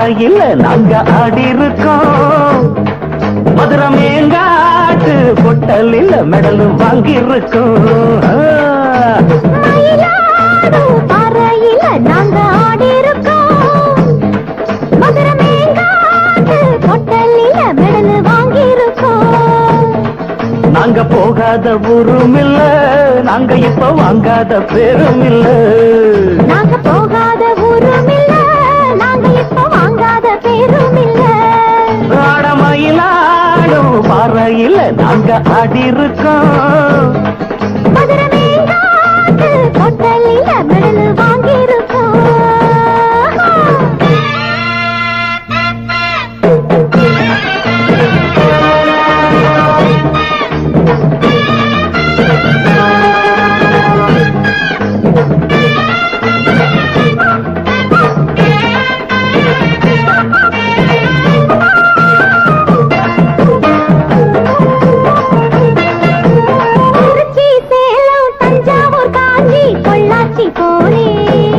பாறையில் நாங்க ஆடி இருக்கோம் மதுரை மேங்காட்டு பொட்டலில் மெடல் வாங்கி இருக்கோம் மயிலாடும் பாறையில நாங்க ஆடி இருக்கோம் மதுரை மேங்காட்டு பொட்டலில மெடல் வாங்கி இருக்கோம் நாங்க போகாத ஊரும் இல்ல நாங்க இப்ப வாங்காத பேரும் இல்ல நாங்க போகாத ஊரும் இல்ல நாங்க இப்ப வாங்காத பேரும் இல்ல ஆடமயிலாடும் பாறையில் நாங்க ஆடி இருக்கோம் மதுரை மேங்காட்டு பொட்டலில மெடல் வாங்கி திருச்சி சேலம் தஞ்சாவூர் காஞ்சி பொள்ளாச்சி போனே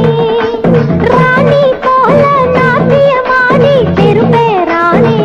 ராணி போல நாட்டியமாடி திருப்பேரானே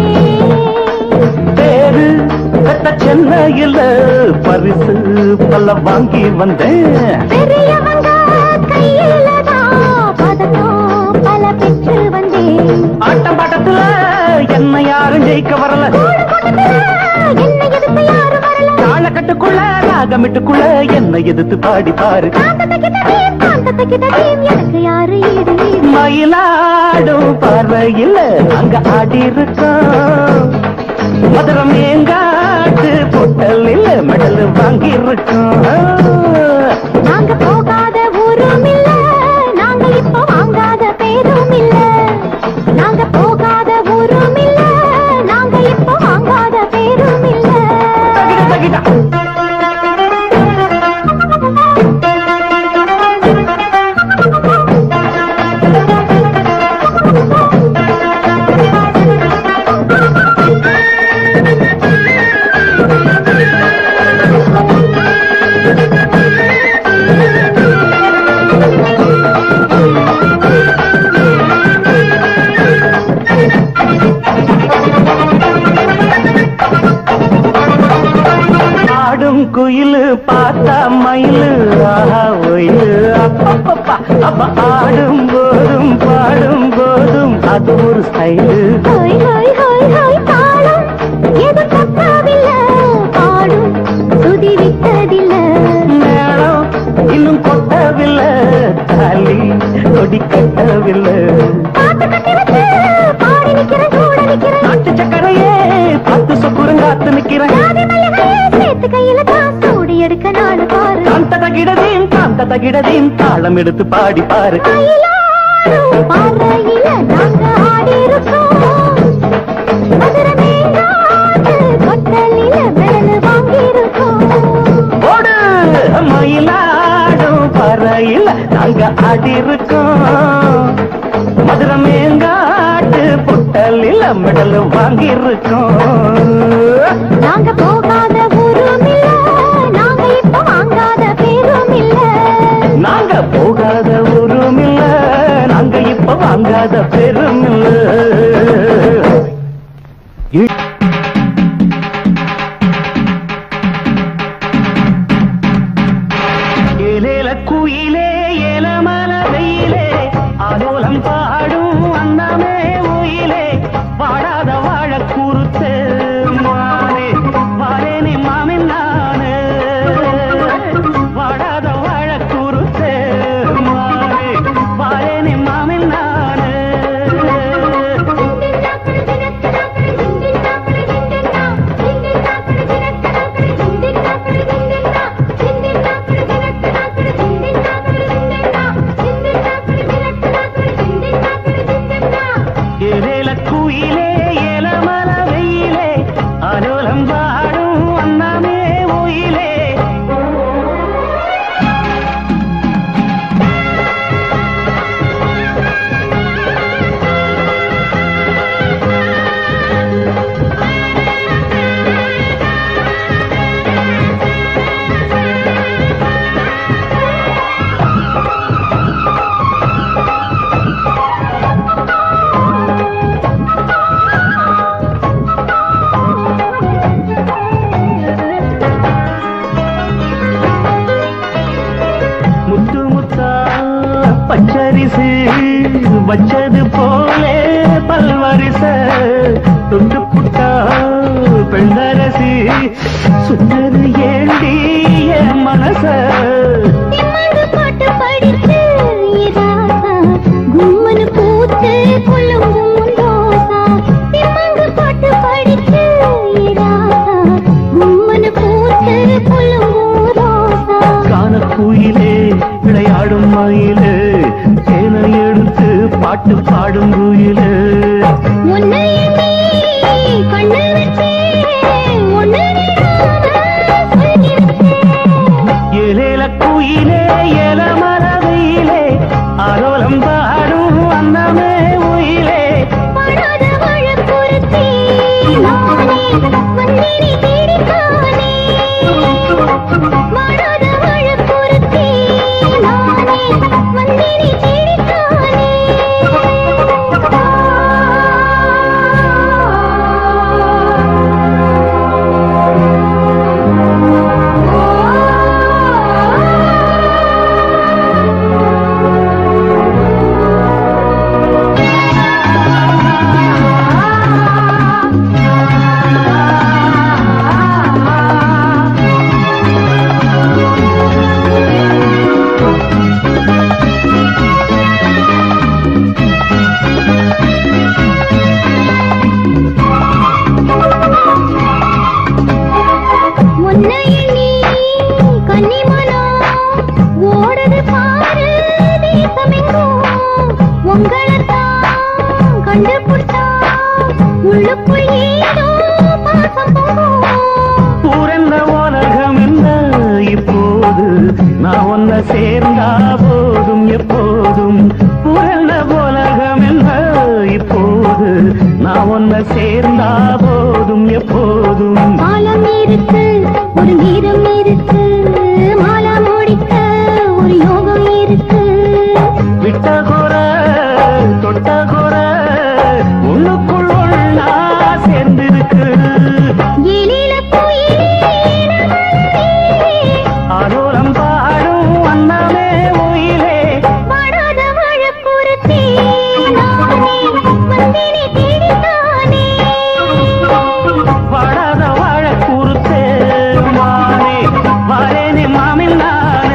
பேரு கட்ட சென்னையில் பரிசு பல வாங்கி வந்தேன் பெரியவங்க கையில தான் பதக்கம் பல பெற்று வந்தேன் ஆட்டம் பாட்டத்துல என்ன யாரும் ஜெயிக்க வரல கூடு கூட்டத்துல என்னை எதிர்த்து யாரும் வரல தாளக்கட்டுக்குள்ள ராகமிட்டுக்குள்ள என்ன எதிர்த்து பாடி பாரு காந்தத்தை கிட்டதேன் காந்தத்தை கிட்டதேன் எனக்கு யாரு ஈடு ஈடு மயிலாடும் பார்வையில் அங்க ஆடி இருக்கோம் மதுரை மேங்காட்டு பொட்டலில் மெடல் வாங்கி இருக்கோம் நாங்க போகாத ஊரும் இல்ல நாங்க இப்ப வாங்காத பேரும் இல்ல நாங்க போகாத ஊரும் இல்ல நாங்க இப்ப வாங்காத பேரும் இல்ல தகிட, தகிட. ஆடும் குயிலு பார்த்தா மயிலு ஆஹா ஒயிலு அப்பப்பப்பா அப்ப ஆடும் போதும் பாடும் போதும் அது ஒரு ஸ்டைலு ஹோய் ஹோய் ஹோய் ஹோய் தாளம் எது தப்பாவில்ல பாடும் துதி விட்டதில்ல மேளம் இன்னும் கொட்டவில்லை தாலி கொடி கட்டவில்லை பாட்டு கட்டி வச்சு பாடி நிக்கிறேன் கூட நிக்கிறேன் நாட்டு சக்கரையே பத்து சொக்குறுங்காத்து நிக்கிறேன் ஜாதி மல்லிகையே சேர்த்து கையில தான் சூடி எடுக்க நாடு பாரு காந்த தகிடதேன் காந்த தகிடதேன் தாளம் எடுத்து பாடி பாரு மயிலாடும் பாறையில நாங்க ஆடி இருக்கோம் மதுரை மேங்காட்டு கொட்டலில மெடல் வாங்கி இருக்கோம் ஓடு மயிலாடும் பறையில் நாங்க ஆடி இருக்கோம் மதுரை மேங்காட்டு பொட்டலில் மெடல் வாங்கி இருக்கோம் நாங்க போகாத ஊரும் இல்ல நாங்க இப்ப வாங்காத பேரும் இல்ல நாங்க போகாத ஊரும் இல்ல நாங்க இப்ப வாங்காத பெரும் இல்ல ஏலேல குயிலே ஏலமல வெயிலே ஆலோலம் பாடும் அன்னமே உயிலே வாழாத வாழ குறுத்து மானே வாரேனி மாமின் நானே வாழாத வாழ குறுத்து மானே வாரேனி மாமின் நானே வச்சது போலே பல்வரிச தொட்டு புட்டா பெண்ணரசி சுந்தரு ஏண்டி என் மனச திம்மங்கு பாட்டு படிச்சு இராசா கும்மனு பூத்து குலுங்கும் ரோசா திம்மங்கு பாட்டு படிச்சு இராசா கும்மனு பூத்து குலுங்கும் ரோசா காண குயிலே விளையாடும் மயிலே தேனை எடுத்து பாட்டு பாடும் குயிலே உன்னை எண்ணி கண்ணு வச்சே ஒன்னு ஏலேல குயிலே ஏல மரவையிலே அரோலம் பாடும் அன்னமே உயிலே படாத வழக்குறுத்தி நானே வந்தினி தேடித்தானே படாத வழக்குறுத்தி நானே வந்தினி உன்னை எண்ணி கன்னிமனம் ஓடுது பாரு தேசமெங்கும் உங்களைத்தான் கண்டுபிடிச்சா உள்ளுக்குள் ஏதோ பாசம் போகும் பூரந்த உலகம் என்ன இப்போது நான் ஒன்ன சேர்ந்தா போதும் எப்போதும் பூரந்த உலகம் என்ன இப்போது நான் ஒன்ன சேர்ந்தா போதும் எப்போதும் காலம் இருக்கு ஒரு நேரம் இருக்கு மாலா முடிக்க ஒரு யோகம் இருக்கு விட்ட குற தொட்ட குற உள்ளுக்குள் ஒண்ணா சேர்ந்திருக்கு எழில குயிலே ஆரோரம் பாடும் அன்னமே உயிலே படாத வழக்குறுத்தி நானே வந்தினி தேடித்தானே படாத வாழ குறுத்தே மானே வரேனே மாமின் நானே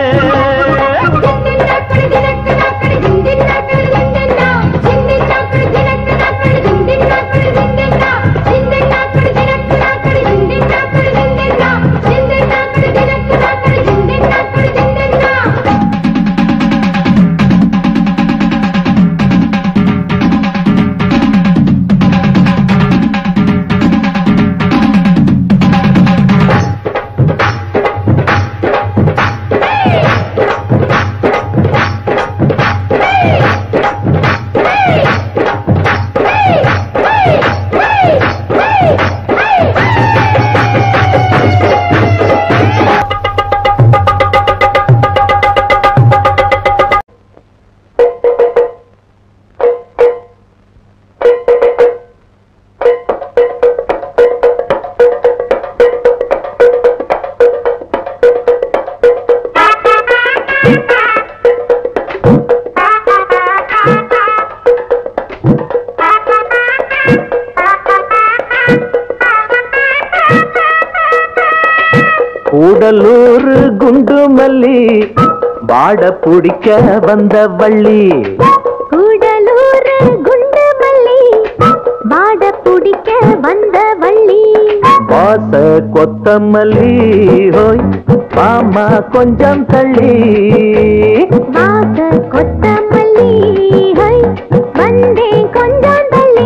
கூடலூர் குண்டு மல்லி வாட பிடிக்க வந்த வள்ளி கூடலூர் குண்டு மல்லி வாட பிடிக்க வந்த வள்ளி வாச கொத்தமல்லி ஹோய் மாமா கொஞ்சம் தள்ளி வாச கொத்தமல்லி ஹை வந்தேன் கொஞ்சம் தள்ளி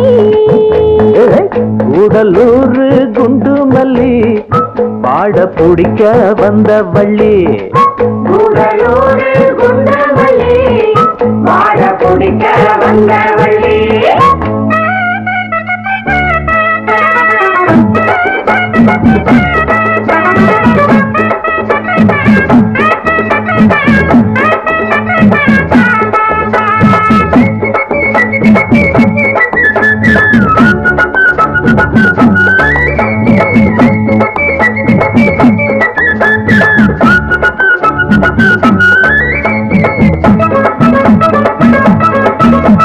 கூடலூர் குண்டு மல்லி பாட பிடிக்க வந்த வள்ளி கூடலூர் குண்டு மல்லி வாட பிடிக்க வந்த வள்ளி ஆ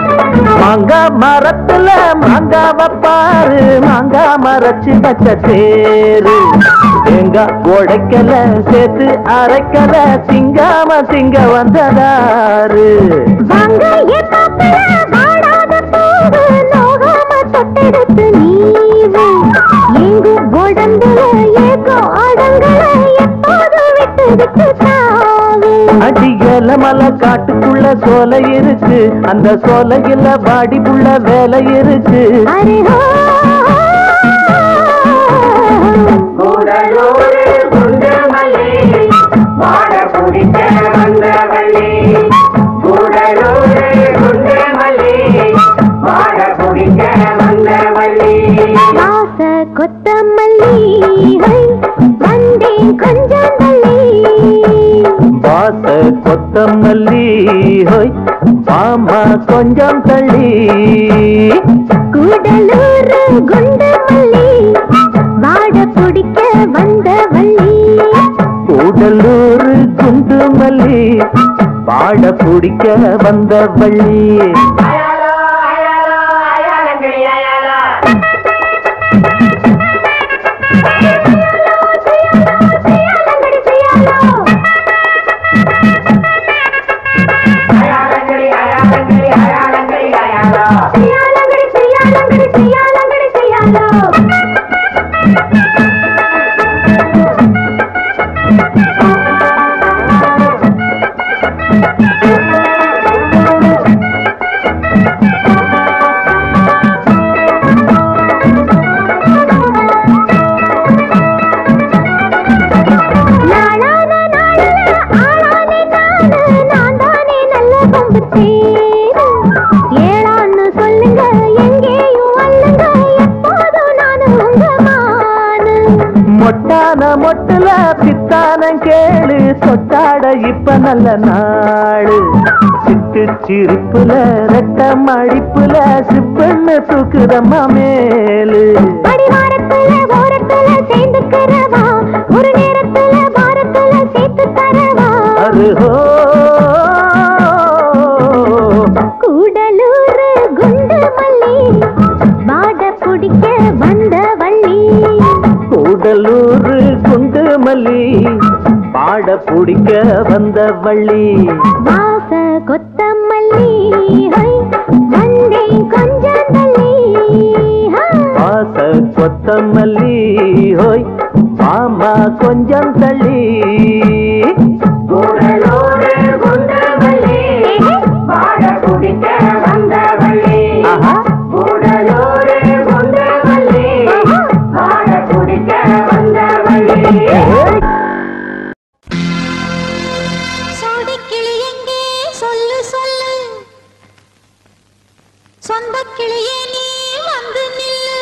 பாரு மாங்கா மறைச்சு வச்ச தேரு தேங்காய் உடைக்கல சேர்த்து அரைக்கல சிங்காம சிங்க வந்ததாரு வாங்க என் மாப்பிள்ளை, வாடாத பூவு, நோகாம தொட்டெடுத்து நீவு. எங்கும் உடம்புல ஏக்கம் அடங்கல, எப்போது விட்டு விட்டு தாவு. அடியல மலை காட்டுக்குள்ள சோலை இருக்கு அந்த சோலையில பாடிக்குள்ள வேலை இருக்கு அரே ஹோ, கூடலூரு குண்டுமல்லி வாட குடிக்க வந்தவள்ளி கூடலூரு குண்டுமல்லி வாட குடிக்க வந்தவள்ளி வாச கொத்தமல்லி ஹை, வந்தேன் கொஞ்சம் தள்ளி வாச கொத்தமல்லி ஹோய் மாமா கொஞ்சம் தள்ளி கூடலூர் குண்டு மல்லி வாட பிடிக்க வந்த வள்ளி கூடலூர் குண்டு மல்லி பாட பிடிக்க வந்த வள்ளி அயாலோ அயாலோ அயாலங்கடி அயாலோ செய்யாலங்கடி செய்யாலோ அயாலங்கடி அயாலங்கடி அயாலங்கடி அயாலோ செய்யாலங்கடி செய்யாலங்கடி செய்யாலங்கடி செய்யாலோ நாளான நாளில ஆளானே நானு, நான் தானே நல்ல கொம்பு தேரு. ஏளான்னு சொல்லுங்க எங்கேயும் அல்லங்க எப்போதும் நானு உங்க மானு மொட்டான மொட்டுல பித்தான கேளு சொட்டாட இப்ப நல்ல நாடு சிட்டு சிரிப்புல ரெட்ட மடிப்புல சிப்பண்ணு தூக்குதம்மா மேலு அடிவாரத்துல ஓரத்துல சேர்ந்துக்கிறவா ஒரு நேரத்துல வாரத்துல சேர்த்து தரவா அருஹோ கூடலூர் குண்டு மல்லி வாட பிடிக்க வந்த வள்ளி கூடலூர் குண்டு மல்லி பாட பிடிக்க வந்த வள்ளி வாச கொத்தமல்லி ஹை, வந்தேன் கொஞ்சம் தள்ளி ஹா. வாச கொத்தமல்லி ஹோய் மாமா கொஞ்சம் தள்ளி கூடலூரு குண்டுமல்லி வாட குடிக்க வந்தவள்ளி ஆஹா. கூடலூரு குண்டுமல்லி வாட குடிக்க வந்தவள்ளி சோடிக்கிளி எங்கே சொல்லு சொல்லு சொந்த கிளியே நீ வந்து நில்லு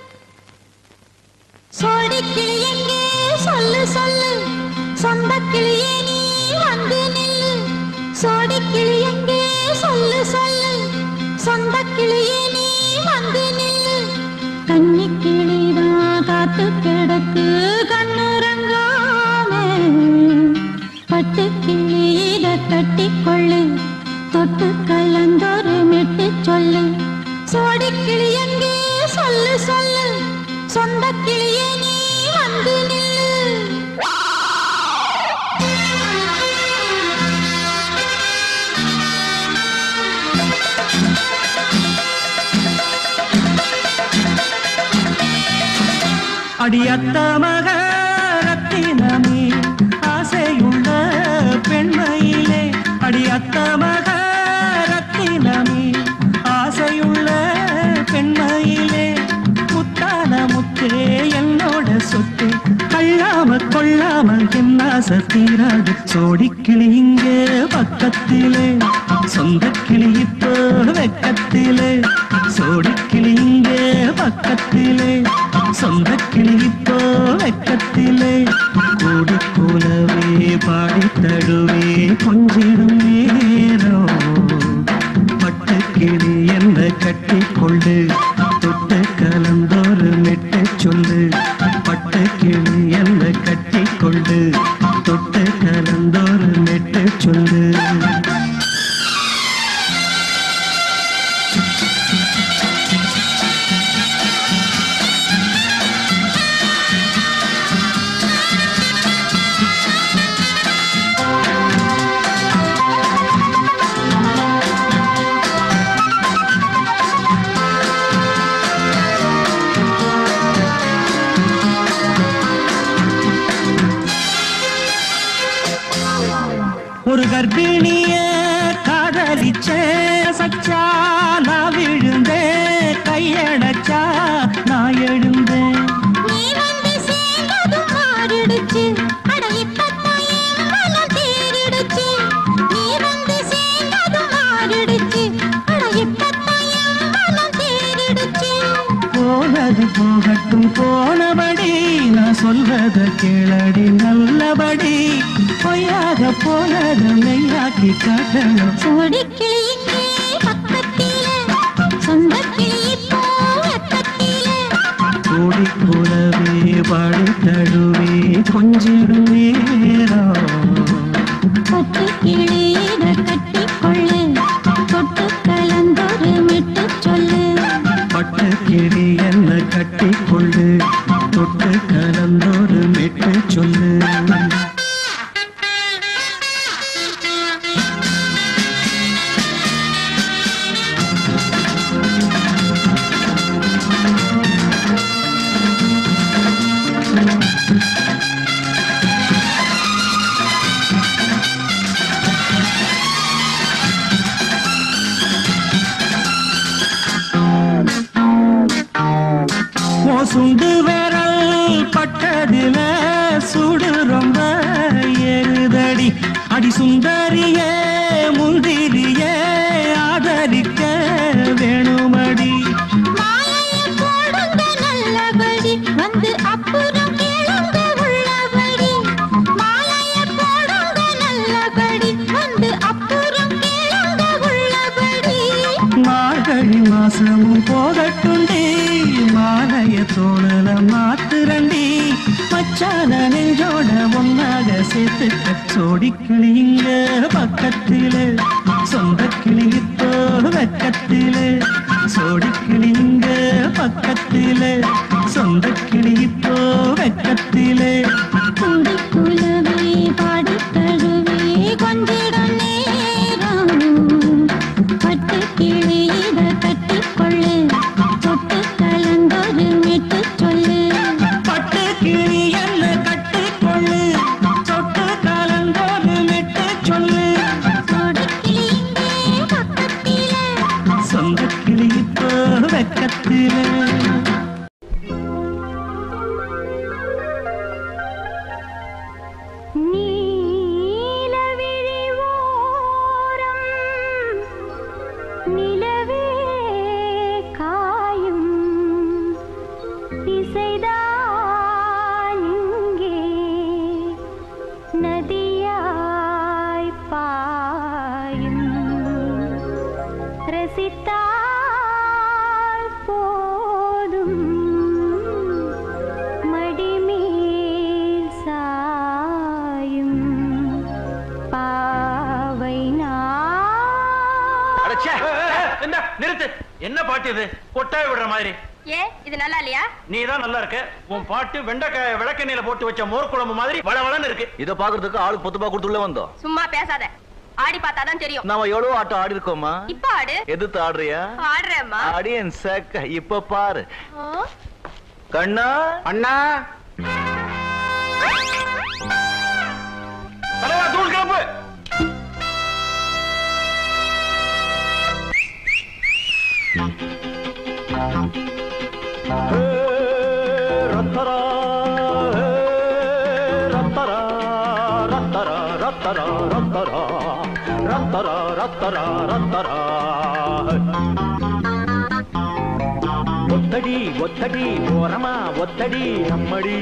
சோடிக்கிளி எங்கே சொல்லு சொல்லு சொந்த கிளியே நீ வந்து நில்லு சோடிக்கிளி எங்கே சொல்லு சொல்லு சொந்த கிளியே நீ வந்து நில்லு கன்னி கிளிதான் காத்து கிடக்கு கண்ணுறங்காமே பட்டு கிளி இத கட்டிக்கொள்ளு தொட்டு கலந்தொரு மெட்டு சொல்லு சோடி கிளி எங்கே சொல்லு சொல்லு சொந்த கிளியே நீ வந்து நில்லு அடியத்த மக ரத்தினமே ஆசையுள்ள பெண்மையிலே அடியத்த மக ரத்தினமே ஆசையுள்ள பெண்மையிலே முத்தான முத்தே என்னோட சொத்து கள்ளாம கொள்ளாம என் ஆசை தீராது சோடிக்கிளி இங்கே பக்கத்திலே சொந்த கிளி இப்போ வெக்கத்திலே சோடிக்கிளி இங்கே பக்கத்திலே சொந்த கிளி இப்போ வெக்கத்திலே கூடி போலவே பாடி தடுவே கொஞ்சிடும் நேரம் பட்டு கிளி என்ன கட்டி கொண்டு தொட்டு கலந்தோறு மெட்டு சொல்லு பட்டு கிளி என்ன கட்டி கொண்டு தொட்டு கலந்தோறு மெட்டு சொல்லு கர்ப்பிணிய காதலிச்ச சச்சா நான் விழுந்தேன் கையடைச்சா நான் எழுந்தேன் நீ வந்து சேர்ந்ததும் மாறிடுச்சு அட இப்பத்தான் என் மனம் தேறிடுச்சு நீ வந்து சேர்ந்ததும் மாறிடுச்சு அட இப்பத்தான் என் மனம் தேறிடுச்சு போனது போகட்டும் போனபடி நான் சொல்வத கேளடி நல்லபடி பொய்யாக போனது மெய்யாக்கி காட்டணும் சோடி கிளி இங்கே பக்கத்திலே சொந்த கிளி இப்போ வெக்கத்திலே கூடி கூடவே பாடி தழுவே கொஞ்சிடும் நேரம் பட்டு கிளியிட கட்டிக்கொள்ளு தொட்டு கலந்தொரு மிட்டு சொல்லு பட்டு கிளி என்ன கட்டிக்கொண்டு தொட்டு கலந்தோடு மெட்டு சொல்லு உன் சுண்டு விரல் பட்டதுல சுடு ரொம்ப ஏறுதடி அடி சுந்தரியே முந்திரியே ஆதரிக்க வேணுமடி மாலையை போடுங்க நல்லபடி வந்து அப்புறம் கேளுங்க உள்ளபடி மாலையை போடுங்க நல்லபடி வந்து அப்புறம் கேளுங்க உள்ளபடி மார்கழி மாசமும் போகட்டுண்டி மாலைய தோணல மாத்துரண்டி மச்சான நெஞ்சோட ஒன்னாக சேர்த்துக்க சோடி கிளிங்க பக்கத்தில சொந்த கிளியித்தோ வெக்கத்தில சோடி கிளிங்க பக்கத்தில சொந்த கிளியித்தோ வெக்கத்தில குண்டு குலவே பாடி தழுவே கொஞ்சிடும் நேரம் பட்டு கிளியிட கட்டிக்கொள்ளு தொட்டு கலந்தொரு மிட்டு சொல்லு பட்டு கிளி என்ன கட்டிக்கொள்ளு சொட்டு கலந்தோடு மெட்டு சொல்லு சோடி கிளி இங்கே பக்கத்திலே சொந்த கிளி இப்போ வெக்கத்திலே நீலவிழி ஓரம் நிலவே காயும் இசைதான் இங்கே நதியாய் பாயும் ரசித்தால் போதும் மடிமேல் சாயும் பாவை நான் அடச்சே என்ன நிறுத்து என்ன பாட்டு இது கொட்டாய் விடுற மாதிரி ஏ இது நல்லா இல்லையா நீ தான் நல்லா இருக்க உன் பாட்டு வெண்டைக்காய விளக்கெண்ணெயில போட்டு வச்ச மோர் குழம்பு மாதிரி வளவளன்னு இருக்கு இத பாக்குறதுக்கு ஆளுக்கு பத்து ரூபாய் கொடுத்துள்ள வந்தோம் சும்மா பேசாத ஆடி பார்த்தாதான் தெரியும் நாம எவ்வளவு ஆட்டம் ஆடி இருக்கோமா இப்ப ஆடு எதிர்த்து ஆடுறியா ஆடுறேம்மா அடியன் சக்க இப்ப பாரு ஆ? கண்ணா அண்ணா தலைவா தூள் கிளம்பு ரத்தரா ரத்தரா ரத்தரா ரத்தரா ரத்தரா ரத்தரா ரத்தரா ரத்தரா ஒத்தடி ஒத்தடி ஓரமா ஒத்தடி அம்மடி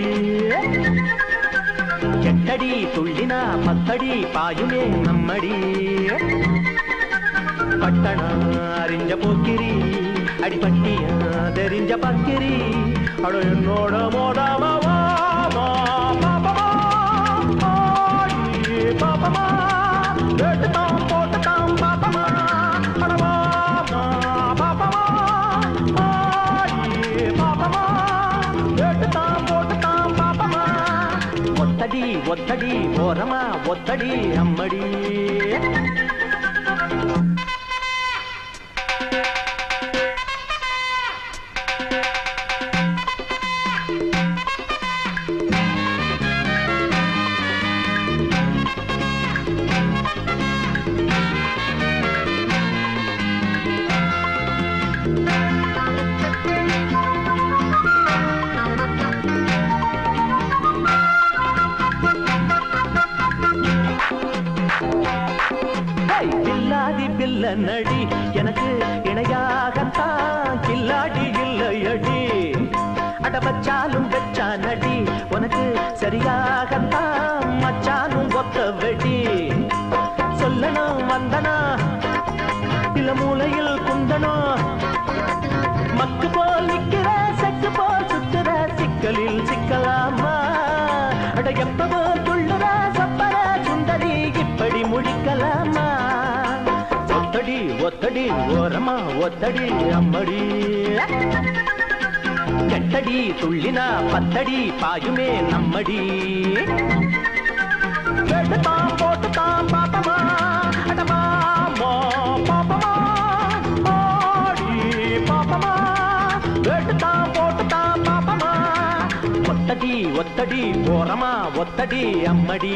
எட்டடி துள்ளினா பத்தடி பாயுமே நம்மடி பட்டண அறிஞ்ச போக்கிரி அடிப்பட்டிய தெரிஞ்ச பக்கிரி அட என்னோட மோடாம வாமா, பாப்பமா, ஆடி பாப்பமா, கேட்டுட்டான் போட்டுட்டான் பாப்பமா, அட வாமா, பாப்பமா, ஆடி பாப்பமா, கேட்டுட்டான் போட்டுட்டான் பாப்பமா. ஒத்தடி ஒத்தடி ஓரமா ஒத்தடி அம்மடி நடி எனக்கு இணையாகத்தான் கில்லாடி இல்லையடி அட வச்சாலும் வெச்சா நடி உனக்கு சரியாகத்தான் மச்சானும் ஒத்த வெடி சொல்லணும் வந்தனா இல்ல மூலையில் குந்தனும் மக்கு போல் நிக்கிற செக்கு போல் சுத்துற சிக்கலில் சிக்கலாமா அட எப்பவோ துள்ளுற சப்பர சுந்தரி இப்படி முடிக்கலாமா ஒத்தடி ஒத்தடி ஓரமா ஒத்தடி அம்மடி கெட்டடி துள்ளினா பத்தடி பாயுமே நம்மடி கேட்டுத்தான் போட்டுத்தான் பாப்பமா அடமா மோ பாப்பமா ஆடி பாப்பமா கேட்டுத்தான் போட்டுத்தான் பாப்பமா ஒத்தடி ஒத்தடி ஓரமா ஒத்தடி அம்மடி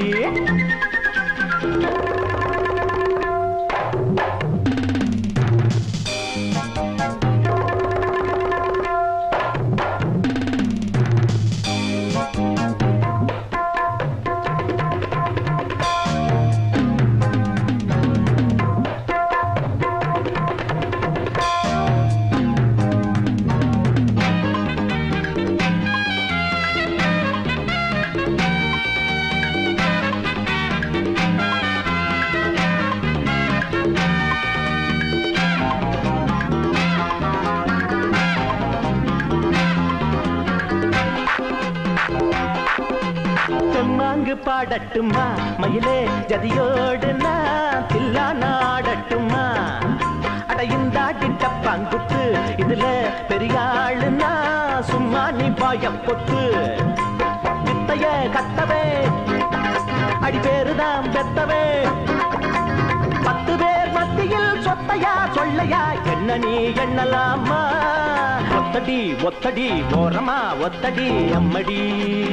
தெம்மாங்கு பாடட்டுமா மயிலே ஜதியோடு நான் தில்லா நாடட்டுமா அட இந்தாடி டப்பாங்குத்து இதுல பெரியாளுன்னா சும்மா நீ பாய பொத்து வித்தைய கத்தவே அடி பேருதான் பெத்தவே பத்து பேர் மத்தியில் சொத்தையா சொல்லையா என்ன நீ எண்ணலாமா ஒத்தடி ஒத்தடி ஓரமா ஒத்தடி அம்மடி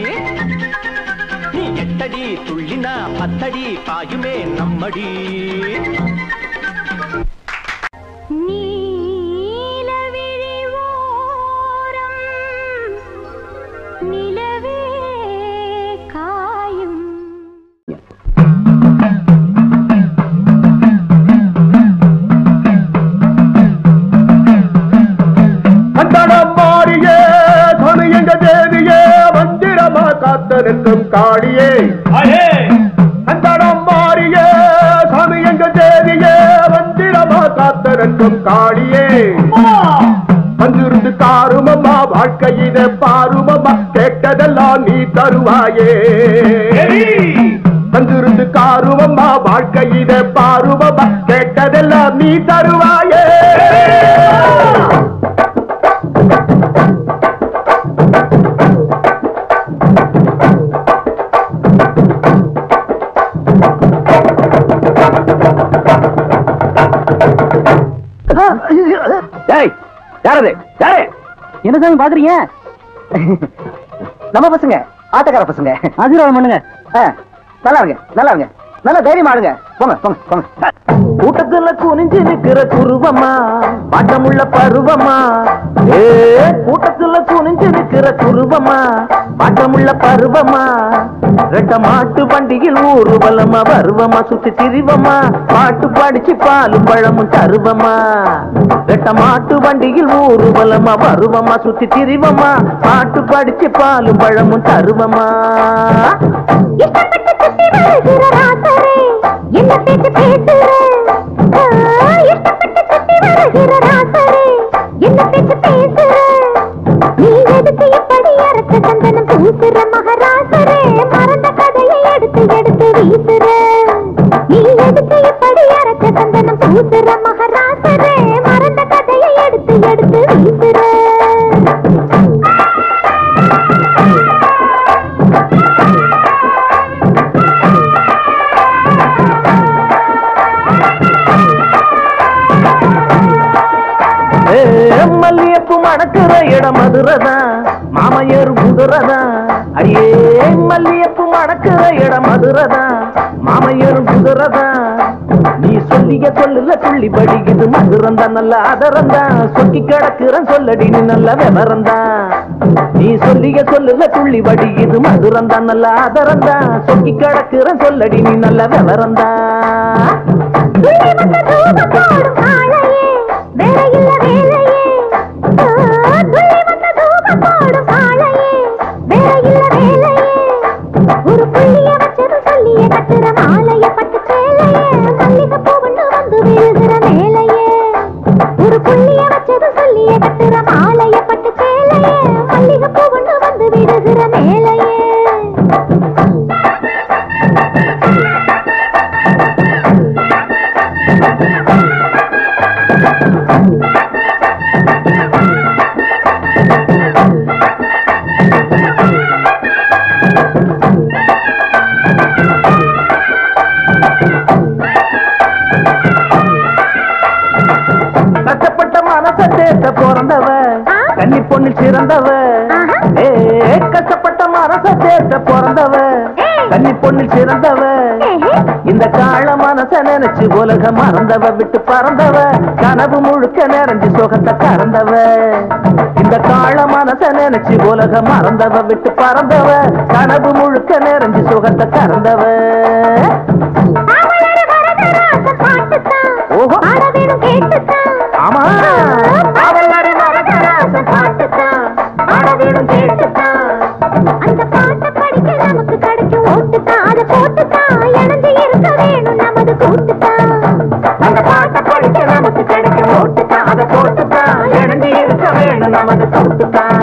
நீ எட்டடி துள்ளினா பத்தடி பாயுமே நம்மடி நீலவிழி ஓரம் நிலவே காயும் கண்டனம் மாறியே துணையங்க தேவியே மந்திரமா காத்திருக்கும் காளியே கண்டனம் மாறியே சாமியங்க தேவியே மந்திரமா காத்திருக்கும் காளியே வந்திருந்து தாருமம்மா வாழ்க்கையில பாருமம்மா கேட்டதெல்லாம் நீ தருவாயே வந்திருந்து காருமம்மா வாழ்க்கையில பாருமம்மா கேட்டதெல்லாம் நீ தருவாயே டேய் யாரது யாரு என்ன சாமி பாக்குறீங்க நம்ம பசங்க ஆட்டக்கார பசங்க ஆசீர்வாதம் பண்ணுங்க ஆ, நல்லா இருங்க நல்லா இருங்க நல்லா தைரியமா ஆடுங்க போங்க போங்க போங்க கூட்டத்துல குனிஞ்சு நிக்கிற குருவமா பாட்டமுள்ள பருவமா ஏ கூட்டத்துல குனிஞ்சு நிக்கிற குருவமா பாட்டமுள்ள பருவமா ரெட்ட மாட்டு வண்டியில் ஊர்வலமா வருவமா சுத்தி திரிவமா பாட்டு படிச்சு பாலும் பழமும் தருவமா ரெட்ட மாட்டு வண்டியில் ஊர்வலமா வருவமா சுத்தி திரிவமா பாட்டு படிச்சு பாலும் பழமும் தருவமா இஷ்டப்பட்டு சுத்தி வருகிற ராசரே என்ன பேச்சு பேசுற ஆ, இஷ்டப்பட்டு சுத்தி வருகிற ராசரே என்ன பேச்சு பேசுற நீ எதுக்கு இப்படி அரச சந்தனம் பூசுற மகராசரே மறந்த கதையை எடுத்து எடுத்து வீசுற நீ எதுக்கு இப்படி அரச சந்தனம் பூசுற மகராசரே மறந்த கதையை எடுத்து எடுத்து வீசுற ஏ, மல்லியப்பு மணக்கிற இடம் மதுரதான் மாமையர் குதிரதான் அடியே மல்லியப்பு மணக்கிற இடம் மதுரதான் மாமையர் குதிரதான் நீ சொல்லிய சொல்லுல துள்ளி படிக்குது மதுரந்தா நல்ல அதரந்தா சொக்கி கிடக்குறன் சொல்லடி நீ நல்ல விவரந்தா நீ சொல்லிய சொல்லுல துள்ளி படிக்குது மதுரந்தா நல்ல அதரந்தா சொக்கி கிடக்குறன் சொல்லடி நீ நல்ல விவரந்தா துள்ளி வந்த தூபம் போடும் காளையே, வேற இல்ல வேலையே. ஆ, துள்ளி வந்த தூபம் போடும் காளையே, வேற இல்ல வேலையே. ஒரு புள்ளிய வச்சது சொல்லிய கட்டுற மாலைய பட்டு சேலையே மல்லிகை பூவண்ணு வந்து விழுகிற மேலையே ஒரு புள்ளிய வச்சது சொல்லிய கட்டுற மாலைய பட்டு சேலையே மல்லிகை பூவண்ணு வந்து விழுகிற மேலையே கஷ்டப்பட்ட மனச தேத்த பிறந்தவ கன்னி பொண்ணு சிறந்தவ ஏ கஷ்டப்பட்ட மனச தேத்த பிறந்தவ கன்னி பொண்ணு சிறந்தவ இந்த கால மனச நினைச்சு உலக மறந்தவ விட்டு பறந்தவ கனவு முழுக்க நிறைஞ்சு சுகத்தை கறந்தவ இந்த கால மனச நினைச்சு உலக மறந்தவ விட்டு பறந்தவ கனவு முழுக்க நிறைஞ்சு சுகத்தை கறந்தவ அவளோட வரதராச பாட்டுத்தான் ஓஹோ. பாட வேணும் கேட்டுத்தான் ஆமா அவளோட வரதராச பாட்டுத்தான் பாட வேணும் கேட்டுத்தான் அந்த பாட்டை படிக்க நமக்கு கிடைக்கும் ஓட்டுத்தான் அதை போட்டுத்தான் இணைஞ்சு இருக்க வேணும் நமது கூட்டுத்தான் அந்த பாட்டை படிக்க நமக்கு கிடைக்கும் ஓட்டுத்தான் அதை போட்டுத்தான் இணைஞ்சு இருக்க வேணும் நமது கூட்டுத்தான்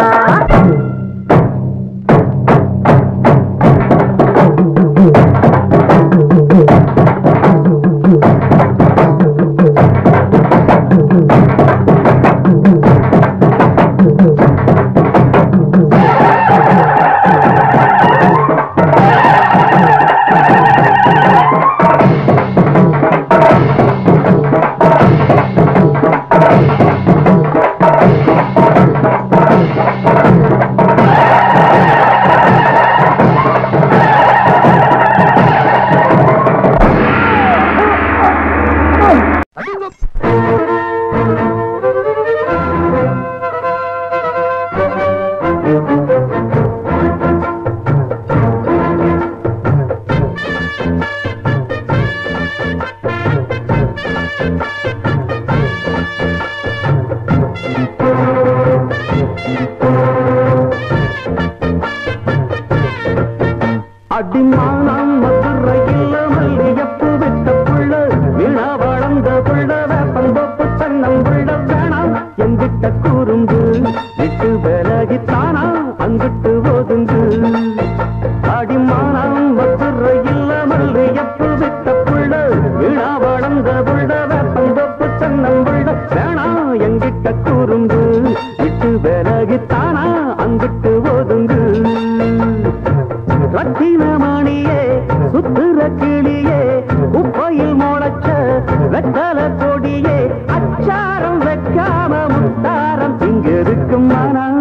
அடிமானம் மதுரையில் மல்லியப்பு விட்ட புள்ள விழா வளர்ந்த புள்ள வேப்பந்தோப்பு தன்னம் புள்ள வேணாம் எங்கிட்ட கூறுந்து விட்டு விலகித்தானா அங்கிட்டு ஒதுங்கு அடிமானம் மதுரையில் மல்லியப்பு விட்ட புள்ள விழா வளர்ந்த புள்ள வேப்பந்தோப்பு தன்னம் புள்ள வேணாம் எங்கிட்ட கூறுந்து விட்டு விலகித்தானா அங்கிட்டு ஒதுங்கு ரத்தினமணியே சுத்துற கிளியே உப்பையில் முளைச்ச வெத்தல கொடியே அச்சாரம் வைக்காம முத்தாரம் இங்க இருக்கும் மனம்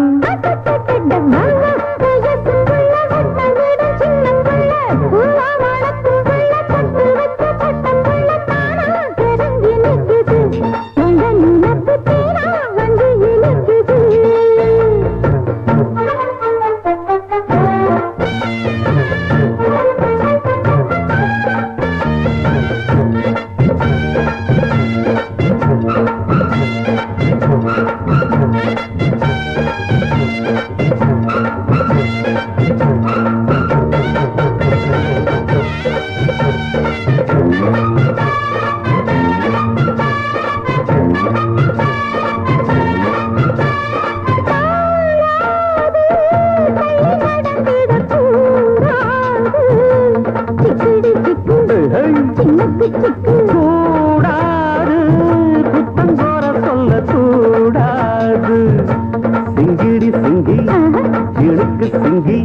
கூடாது குத்தம் கோர சொல்ல கூடாது சிங்கிடி சிங்கி இழுக்கு சிங்கி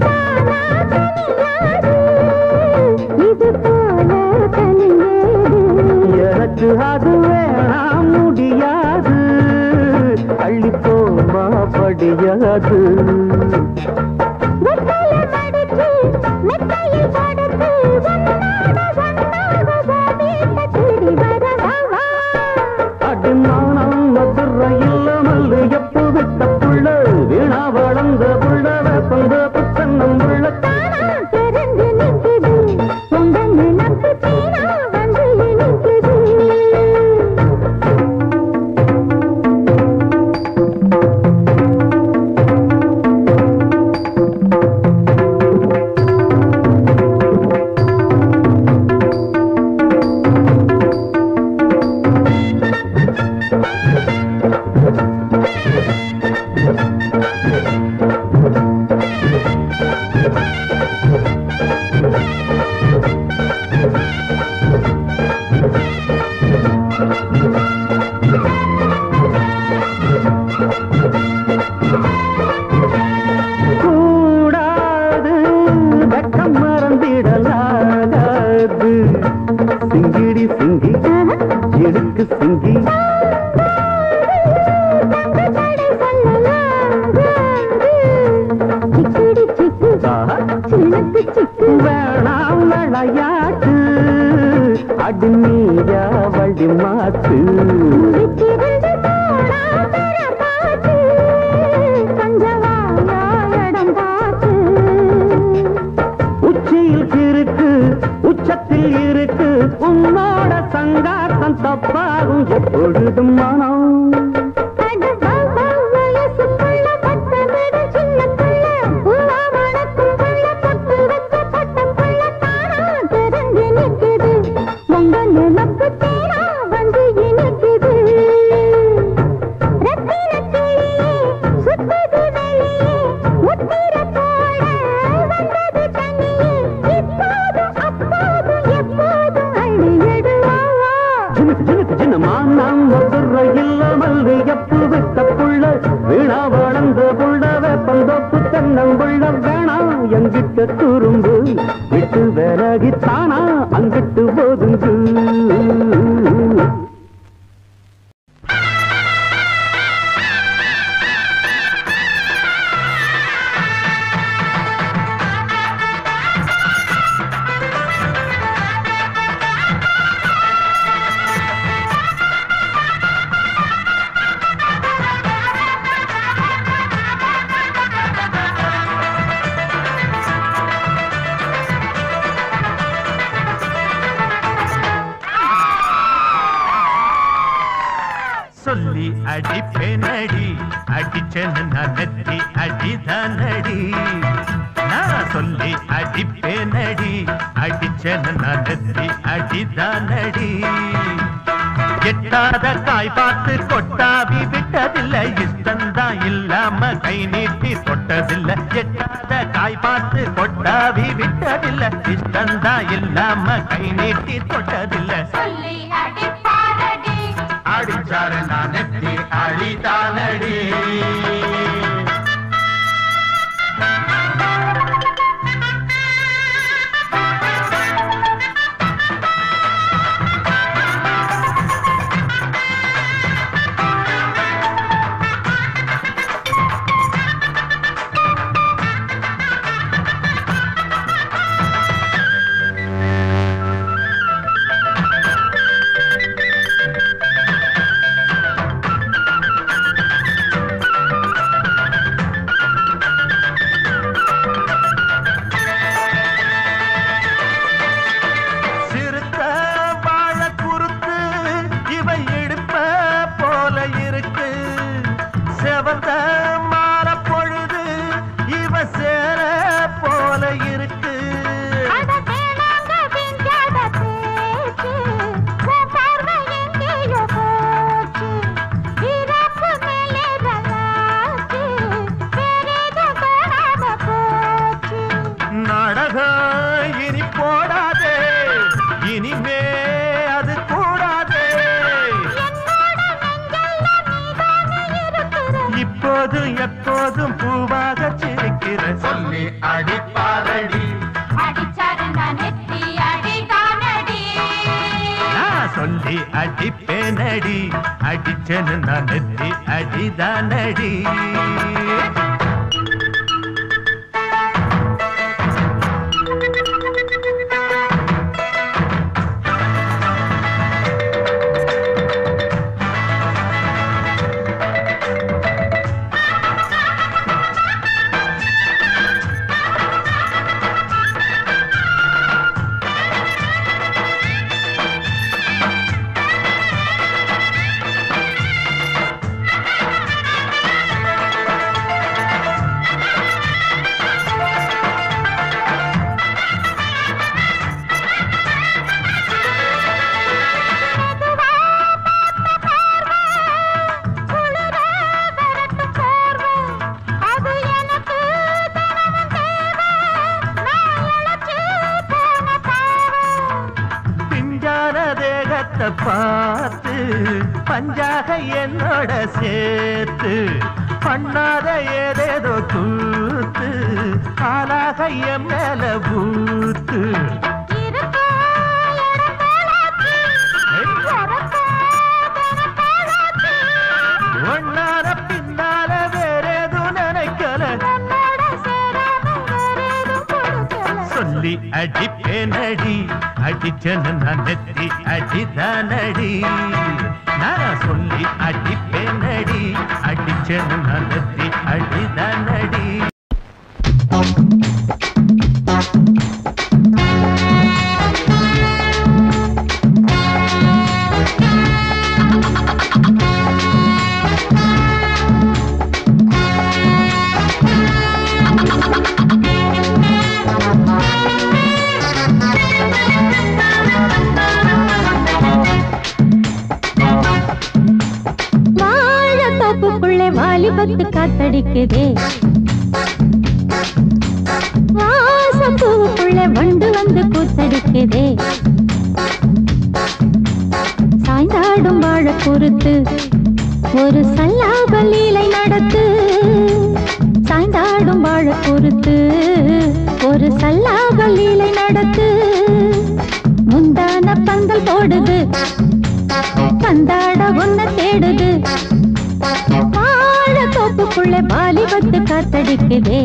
எனக்கு அது வேணாம் முடியாது அள்ளி போமா படியாது மெத்தையில் படுத்து ஒன்னாக ஒன்னாக வீட்டை தேடி வர வேணாம் விளையாட்டு அடி நீயா வழி மாத்து விச்சிருந்து போனா தர பாத்து கஞ்சவாயா இடம் பார்த்து உச்சியில் இருக்கு உச்சத்தில் இருக்கு உன்னோட சங்காத்தம் தப்பாகும் எப்பொழுதும் மனம் அட பாபா வயசுக்குள்ள பட்ட விடு சின்ன புள்ள உவா மணக்கும் புள்ள பொட்டு வச்ச பட்ட புள்ள தானா தெரிஞ்சு நிக்குது உங்க நினப்பு தேனா வந்து இனிக்குது ரத்தின கிளியே சுத்தது வெளியே முத்திர போட வந்தது தனியே இப்போதும் அப்போதும் எப்போதும் அள்ளிடுவாவா ஜினுக்கு ஜினுக்கு ஜினமா நாம் மதுரை இல்ல மல்லியப்பு வித்த புள்ள வீணா வளர்ந்த புள்ள வேப்பந்தோப்பு தென்னங்குள்ள வேணாம் எங்கிட்ட துரும்பு விட்டு விலகித்தானா அங்கிட்டு ஒதுங்கு சொல்லி அடிப்பேனடி அடிச்சேன்னு நான் நெத்தி அடிதானடி நான் சொல்லி அடிப்பேனடி அடிச்சேன்னு நான் நெத்தி அடிதானடி எட்டாத காய் பார்த்து கொட்டாவி விட்டதில்ல இஷ்டந்தான் இல்லாம கை நீட்டி தொட்டதில்ல எட்டாத காய் பார்த்து கொட்டாவி விட்டதில்ல இஷ்டந்தான் இல்லாம கை நீட்டி தொட்டதில்ல சொல்லி அடிப்பாரடி அடிச்சாரு நான் நெத்தி அழிதானடி சிறுத்த வாழ குறுத்து இவ எடுப்ப போல இருக்கு செவந்த மாற பொழுது இவ சேர போல இருக்கு அட வேணாங்க விஞ்ஞான பேச்சு உன் பார்வை எங்கேயோ போச்சு இறப்பு மேலே ரலாச்சு வேறேதோ காணாம போச்சு நாடகம் இனி போடாதே இனிமே அது கூடாதே இப்போதும் எப்போதும் பூவாக சிரிக்கிற சொல்லி அடிப்பாரடி அடிச்சாரு நான் நெத்தி அடிதானடி நான் சொல்லி அடிப்பேனடி அடிச்சேன்னு நான் நெத்தி அடிதானடி அது எனக்கு தினமும் தேவை நான் இழைச்சு போன பாவை பிஞ்சான தேகத்தை பார்த்து பஞ்சாக என்னோட சேர்த்து பண்ணாத ஏதேதோ கூத்து ஆளாக என் மேல பூத்து இருக்கோ இடம் போலாச்சு இறக்கோ தினம் போலாச்சு ஒன்னார பின்னால வேறேதும் நினைக்கல உன்னோட சேராம வேறேதும் கொடுக்கல சொல்லி அடிப்பேனடி அடிச்சனு நான் நெத்தி அடிதானடி நான் சொல்லி அடிப்பேனடி அடிச்சனு நான் நெத்தி அடிதானடி வாழத்தோப்புக்குள்ளே வாலிபத்து காத்தடிக்குதே வாசப்பூவுக்குள்ளே வண்டு வந்து கூத்தடிக்குதே சாய்ந்தாடும் வாழ பொறுத்து ஒரு சல்லாப லீலை நடத்து சாய்ந்தாடும் வாழ பொறுத்து ஒரு சல்லாப லீலை நடத்து முந்தான பந்தல் போடுது பந்தாட ஒன்ன தேடுது வாழ தோப்புக்குள்ள வாலிபத்து காத்தடிக்குதே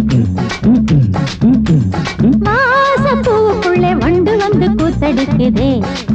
வாசப்பூவுக்குள்ளே வண்டு வந்து கூத்தடிக்குதே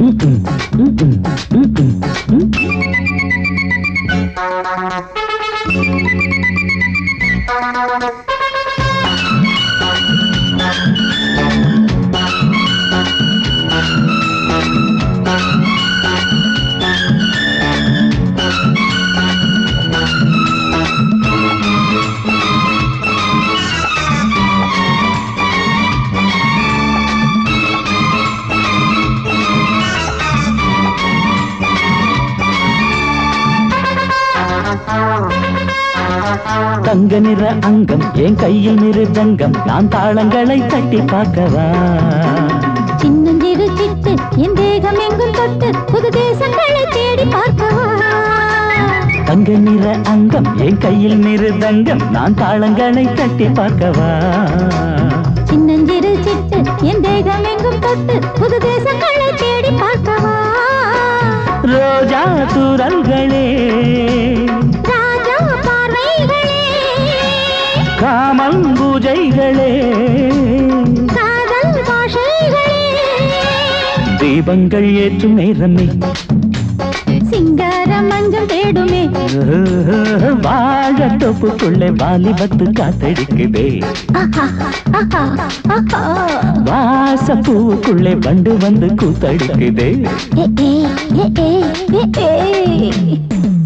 தங்க நிற அங்கம் என் கையில் மிருதங்கம் நான் தாளங்களை தட்டி பார்க்கவா சின்னஞ்சிறு சிட்டு என் தேகம் எங்கும் தொட்டு புது தேசங்களை தேடி பார்க்கவா தங்க நிற அங்கம் என் கையில் மிருதங்கம் நான் தாளங்களை தட்டி பார்க்கவா சின்னஞ்சிறு சிட்டு என் தேகம் எங்கும் தொட்டு புது தேசங்களை தேடி பார்க்கவா ரோஜா தூரல்களே ராஜா பார்வைகளே காமம் பூஜைகளே காதல் பாஷைகளே தீபங்கள் ஏற்றும் நேரமே சிங்கார மஞ்சள் தேடுமே வாழ தொப்புக்குள்ளே வாலிபத்து காத்தடிக்குதே ஆஹா, ஆஹா, ஆஹா. வாசப்பூவுக்குள்ளே வண்டு வந்து கூத்தடிக்குதே ஏ, ஏ, ஏ, ஏ, ஏ, ஏ.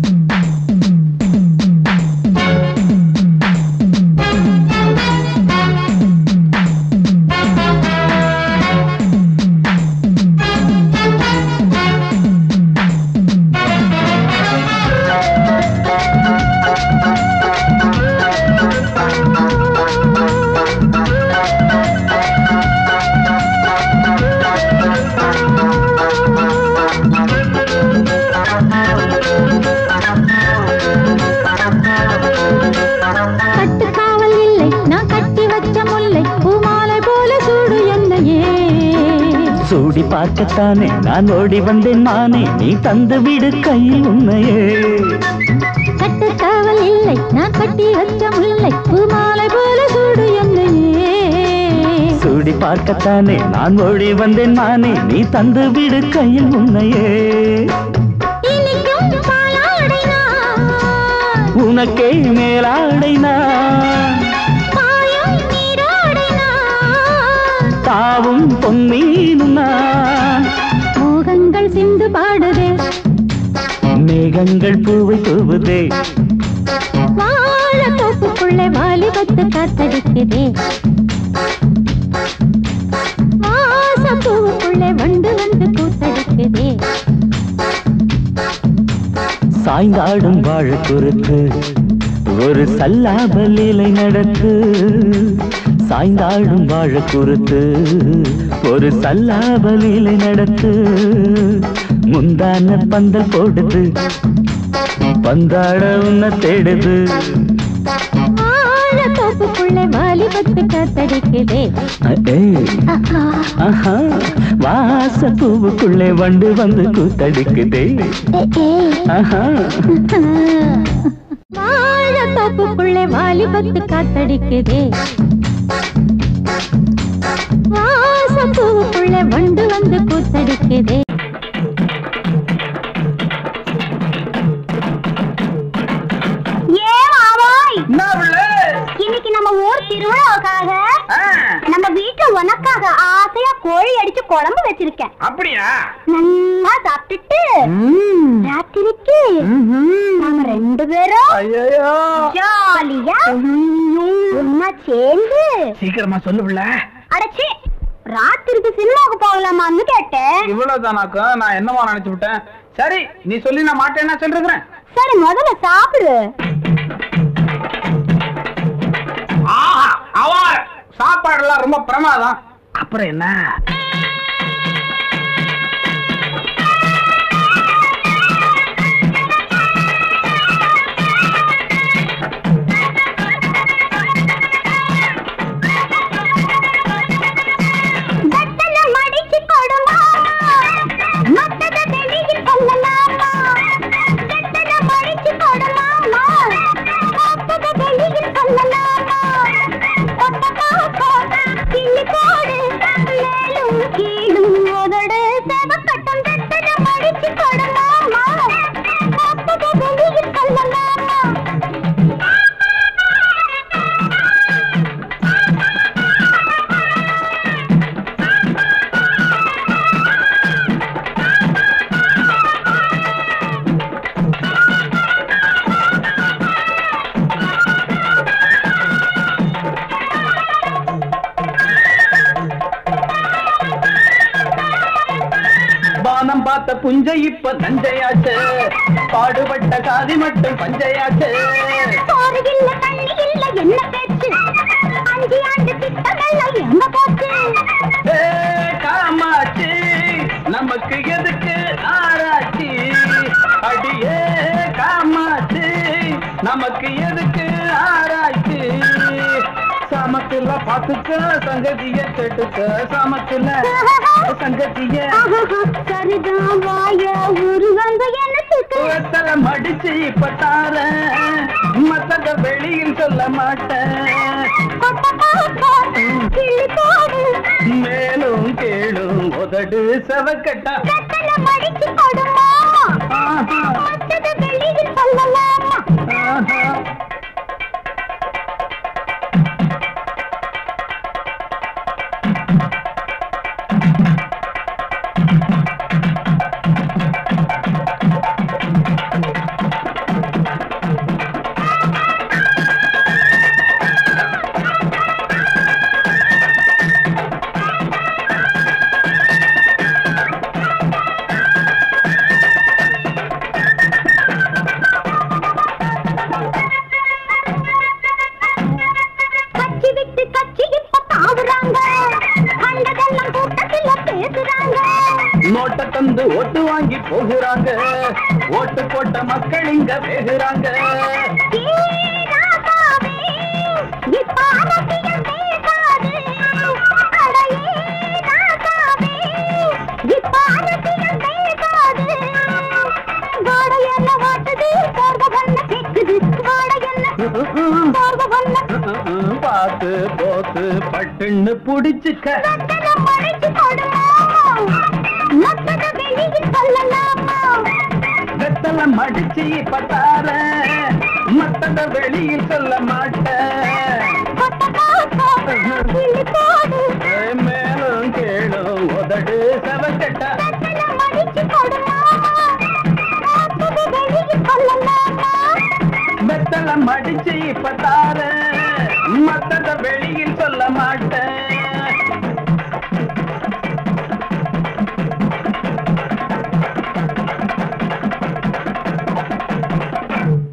கட்டுக்காவல் இல்லை நான் கட்டி வச்ச முல்லை பூமாலை போல சூடு என்னையே சூடி பார்க்கத்தானே நான் ஓடி வந்தேன் மானே நீ தந்து விடு கையில் உண்மையே கட்டுக்காவல் இல்லை நான் கட்டி வச்ச முல்லை பூமாலை போல சூடு என்னையே சூடி பார்க்கத்தானே நான் ஓடி வந்தேன் மானே நீ தந்து விடு கையில் உண்மையே இனிக்கும் பாலாடை நான், உனக்கே மேலாடை நான் பாயும் நீராடை நான். தாவும் பொன்னீனும் நான் மோகங்கள் சிந்து பாடுதே மேகங்கள் பூவை தூவுதே வாழ தோப்புக்குள்ளே வாலிபத்து காத்தடிக்குதே வாசப்பூவுக்குள்ளே வண்டு வந்து கூத்தடிக்குதே சாய்ந்தாடும் வாழ குறுக்கு ஒரு சல்லாப லீலை நடக்கு சாய்ந்தாடும் வாழ குறுத்து ஒரு சல்லாப லீலை நடக்கு முந்தான பந்தல் போடுது பந்தாட உன்ன தேடுது வாழ தோப்புக்குள்ளே வாலிபத்து காத்தடிக்குதே ஏய், ஆஹா. ஆஹா, வாச பூவுக்குள்ளே வண்டு வந்து கூத்தடிக்குதே ஏ, ஏ. ஆஹா வாழ தோப்புக்குள்ளே வாலிபத்து காத்தடிக்குதே வாசப்பூவுக்குள்ள வண்டு வந்து கூத்தடிக்குதே ஏ மாவாய் இன்னைக்கு நம்ம ஊர் திருவிழாவுக்காக நம்ம வீட்டுல உனக்காக ஆசையா கோழி அடிச்சு குழம்பு வச்சிருக்கேன் அப்படியா நல்லா சாப்பிட்டுட்டு ராத்திரிக்கு நாம ரெண்டு பேரும் ஐயோ ஜாலியா ஒன்னா சேர்ந்து சீக்கிரமா சொல்லு பிள்ள அடச்சி ராத்திரிக்கு சினிமாவுக்கு போகலாமான்னு கேட்டேன் இவ்வளவுதானாக்கா நான் என்னமா நினைச்சு விட்டேன் சரி நீ சொல்லி நான் மாட்டேன்னா சொல்றேன் சரி முதல்ல சாப்பிடு ஆஹா அவா சாப்பாடுலாம் ரொம்ப பிரமாதம் அப்புறம் என்ன வெத்தலை மடிச்சு கொடுமா மத்தத வெளியில் சொல்லலாமா வெத்தலை மடிச்சு கொடுமாமா மத்தத வெளியில் சொல்லலாமா ஒத்த பாப்பா கிள்ளி போடு மேலும் கீழும் உதடு செவக்கட்டும் வெத்தலை மடிச்சு கொடுமாமா மத்தத வெளியில் சொல்லலாமா பானம் பார்த்த புஞ்சை இப்ப நஞ்சையாச்சு பாடுபட்ட காதி மட்டும் பஞ்சையாச்சு சோறு இல்ல தண்ணி இல்ல என்ன பேச்சு அஞ்சு ஆண்டு திட்டங்கள் எங்க போச்சு ஏ, காமாட்சி நமக்கு எதுக்கு ஆராய்ச்சி அடியே காமாட்சி நமக்கு எதுக்கு ஆராய்ச்சி சமத்துல பாத்துக்க சங்கதிய கேட்டுக்க சமத்துல சங்கதிய சரிதான் வாய ஒரு வந்து எனக்கு வெத்தலை மடிச்சு இப்ப தாரேன் மத்தத வெளியில் சொல்ல மாட்டேன் கொட்ட பாப்பா கிள்ளி போடு மேலும் கேளும் உதடு செவக்கட்டா வெத்தலை மடிச்சு கொடுமா ஆஹா, மத்தத வெளியில் சொல்லலாமா ஆஹா. கட்சி விட்டு கட்சி இப்ப தாவுறாங்க கண்டதெல்லாம் கூட்டத்துல பேசுறாங்க நோட்டை தந்து ஓட்டு வாங்கி போகிறாங்க ஓட்டு போட்ட மக்கள் இங்க வேகுறாங்க பார்த்து போத்து பட்டுன்னு புடிச்சுக்க வெத்தலை மடிச்சு இப்ப தாரேன் மத்தத வெளியில் சொல்ல மாட்டேன் ஏ, மேலும் கேளும் உதடு செவக்கட்டா வெத்தலை மடிச்சு இப்ப தாரேன்